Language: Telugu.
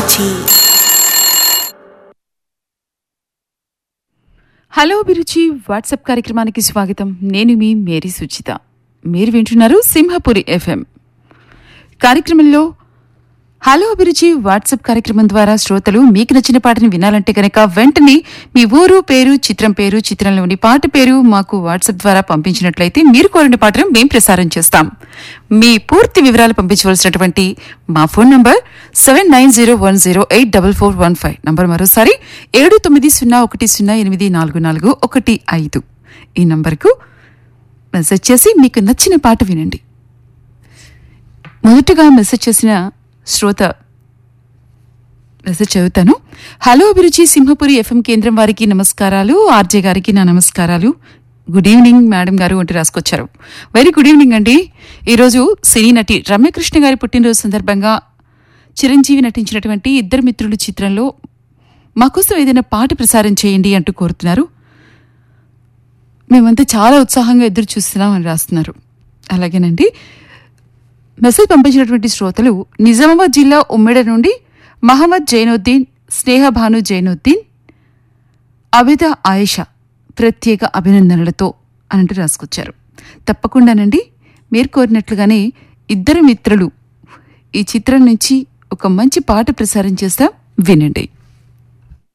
అభిరుచి హలో అభిరుచి వాట్సాప్ కార్యక్రమానికి స్వాగతం నేను మీ మేరీ సుచిత మీరు వింటున్నారు సింహపురి ఎఫ్ఎం కార్యక్రమంలో హలో అభిరుచి వాట్సాప్ కార్యక్రమం ద్వారా శ్రోతలు మీకు నచ్చిన పాటని వినాలంటే కనుక వెంటనే మీ ఊరు పేరు చిత్రం పేరు చిత్రంలోని పాట పేరు మాకు వాట్సాప్ ద్వారా పంపించినట్లయితే మీరు కోరిన పాటను మేము ప్రసారం చేస్తాం మీ పూర్తి వివరాలు పంపించవలసినటువంటి మా phone number seven nine zero one zero eight double four one five number మరోసారి ఏడు తొమ్మిది సున్నా ఒకటి సున్నా ఎనిమిది నాలుగు నాలుగు ఒకటి ఐదు ఈ నంబర్కు మెసేజ్ చేసి మీకు నచ్చిన పాట వినండి మొదటగా మెసేజ్ చేసిన శ్రోత మెసేజ్ చదువుతాను హలో అభిరుచి సింహపురి ఎఫ్ఎం కేంద్రం వారికి నమస్కారాలు ఆర్జే గారికి నా నమస్కారాలు గుడ్ ఈవినింగ్ మేడం గారు అంటూ రాసుకొచ్చారు వెరీ గుడ్ ఈవినింగ్ అండి ఈరోజు సినీ నటి రమ్యకృష్ణ గారి పుట్టినరోజు సందర్భంగా చిరంజీవి నటించినటువంటి ఇద్దరు మిత్రులు చిత్రంలో మాకోసం ఏదైనా పాట ప్రసారం చేయండి అంటూ కోరుతున్నారు మేమంతా చాలా ఉత్సాహంగా ఎదురు చూస్తున్నాం అని రాస్తున్నారు అలాగేనండి మెసేజ్ పంపించినటువంటి శ్రోతలు నిజామాబాద్ జిల్లా ఉమ్మెడ నుండి మహమ్మద్ జైనుద్దీన్ స్నేహభాను జైనుద్దీన్ అబిద ఆయేషా ప్రత్యేక అభినందనలతో అనంటూ రాసుకొచ్చారు తప్పకుండానండి మీరు కోరినట్లుగానే ఇద్దరు మిత్రులు ఈ చిత్రం నుంచి ఒక మంచి పాట ప్రసారం చేస్తాం వినండి